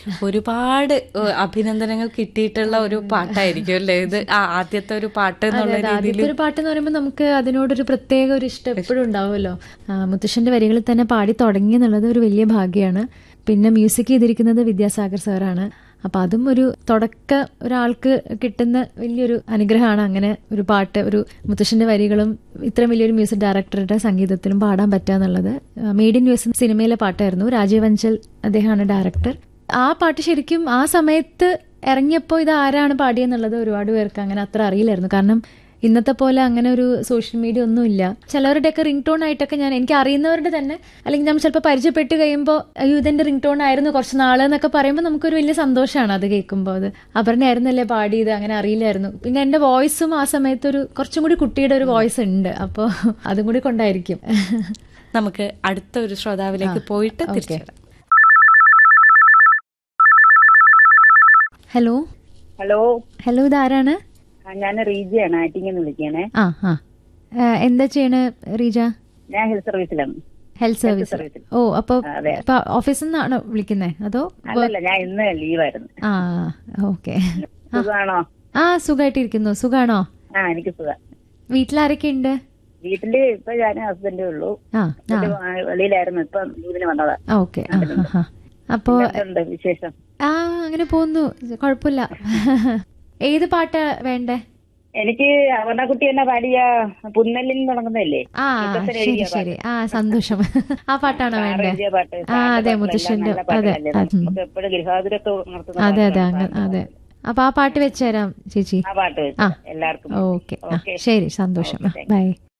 ഒരുപാട് ഏഹ്, അഭിനന്ദനങ്ങൾ കിട്ടിയിട്ടുള്ള ഒരു പാട്ടായിരിക്കും അല്ലേ ഇത് ആ, ആദ്യത്തെ ഒരു പാട്ട് എന്നുള്ള അതെ, രീതിയിൽ ആദ്യത്തെ ഒരു പാട്ട് എന്ന് പറയുമ്പോൾ നമുക്ക് അതിനോടൊരു പ്രത്യേക ഒരു ഇഷ്ടം എപ്പോഴും ഉണ്ടാവുമല്ലോ ആ, മുത്തശ്ശന്റെ വരികളിൽ തന്നെ പാടി തുടങ്ങി എന്നുള്ളത് ഒരു വലിയ ഭാഗ്യമാണ് പിന്നെ മ്യൂസിക് ചെയ്തിരിക്കുന്നത് വിദ്യാസാഗർ സാറാണ് അപ്പൊ അതും ഒരു തുടക്ക ഒരാൾക്ക് കിട്ടുന്ന വലിയൊരു അനുഗ്രഹമാണ് അങ്ങനെ ഒരു പാട്ട് ഒരു മുത്തശ്ശന്റെ വരികളും ഇത്രയും വലിയൊരു മ്യൂസിക് ഡയറക്ടറുടെ സംഗീതത്തിലും പാടാൻ പറ്റുക എന്നുള്ളത് മെയ്ഡ് ഇൻ യു എസ് സിനിമയിലെ പാട്ടായിരുന്നു രാജീവ് അഞ്ചൽ അദ്ദേഹമാണ് ഡയറക്ടർ ആ പാട്ട് ശരിക്കും ആ സമയത്ത് ഇറങ്ങിയപ്പോൾ ഇത് ആരാണ് പാടിയെന്നുള്ളത് ഒരുപാട് പേർക്ക് അങ്ങനെ അത്ര അറിയില്ലായിരുന്നു കാരണം ഇന്നത്തെ പോലെ അങ്ങനെ ഒരു സോഷ്യൽ മീഡിയ ഒന്നുമില്ല ചിലവരുടെയൊക്കെ റിംഗ് ടോൺ ആയിട്ടൊക്കെ ഞാൻ എനിക്ക് അറിയുന്നവരുടെ തന്നെ അല്ലെങ്കിൽ നമ്മൾ ചിലപ്പോൾ പരിചയപ്പെട്ട് കഴിയുമ്പോൾ അയ്യോ ഇതെന്റെ റിംഗ് ടോൺ ആയിരുന്നു കുറച്ച് നാള് എന്നൊക്കെ പറയുമ്പോൾ നമുക്കൊരു വലിയ സന്തോഷമാണ് അത് കേൾക്കുമ്പോൾ അത് അപർണയായിരുന്നല്ലേ പാടിയത് അങ്ങനെ അറിയില്ലായിരുന്നു പിന്നെ എന്റെ വോയിസും ആ സമയത്ത് ഒരു കുറച്ചും കൂടി കുട്ടിയുടെ ഒരു വോയിസ് ഉണ്ട് അപ്പോൾ അതും കൂടി കൊണ്ടായിരിക്കും നമുക്ക് അടുത്ത ഒരു ശ്രോതാവിലേക്ക് പോയിട്ട് തിരിച്ചു വരാം. ഹലോ ഹലോ ഹലോ ഇതാരാണ് ഞാൻ റീജയാണ് ആറ്റിങ്ങന്ന് വിളിക്കണേ ആ ആ ആ, എന്താ ചെയ്യണ റീജ ഞാൻ ഹെൽത്ത് സർവീസിലാണ് ഹെൽത്ത് സർവീസ് സർവീസിൽ. ഓ അപ്പൊ അതെ. ഇപ്പൊ ഓഫീസിൽ നിന്നാണോ വിളിക്കുന്നത് അതോ അല്ലല്ല ഞാൻ ഇന്ന് ലീവായിരുന്നു ആ ഓക്കെ സുഖമാണോ ആ സുഖമായിട്ടിരിക്കുന്നു സുഖാണോ ആ എനിക്ക് സുഖം വീട്ടിലാരൊക്കെ ഉണ്ട് വീട്ടില് ഇപ്പൊ ഞാൻ ഹസ്ബൻഡേ ഉള്ളൂ ആ ആ ഇത് വെളിയിലായിരുന്നു ഇപ്പൊ ലീവിന് വന്നതാ ഓക്കെ ആ ആ, ആ. അപ്പോ എന്തുണ്ട് വിശേഷം ആ അങ്ങനെ പോകുന്നു കുഴപ്പമില്ല ഏത് പാട്ടാ വേണ്ടേ എനിക്ക് അവർണക്കുട്ടി എന്നെ പാടിയ പുന്നലിൽ തുടങ്ങുന്നതല്ലേ ആ മുത്തച്ഛൻ ശരി എഴുതിയ ശരി ആ സന്തോഷം ആ പാട്ടാണോ സാറ് വേണ്ടേ എഴുതിയ പാട്ട് ആ സാറിന്റെ അതെ പാട്ടുകളെല്ലാം മുത്തശ്ശന്റെ നല്ല അതെ പാട്ടുകളല്ലേ? ആ, ഉം. നമുക്ക് എപ്പോഴും ഗൃഹാതുരൊക്കെ ഉണർത്തുന്ന അതെ അതെ പാട്ടുകളാണ് അങ്ങനെ സാറിന്റെ അതെ അപ്പൊ ആ പാട്ട് വെച്ചുതരാം ചേച്ചി ആ പാട്ട് വെച്ച് ആ. എല്ലാവർക്കും ഓക്കെ ആ ഓക്കെ ശരി സന്തോഷം ഓക്കെ, താങ്ക് ബൈ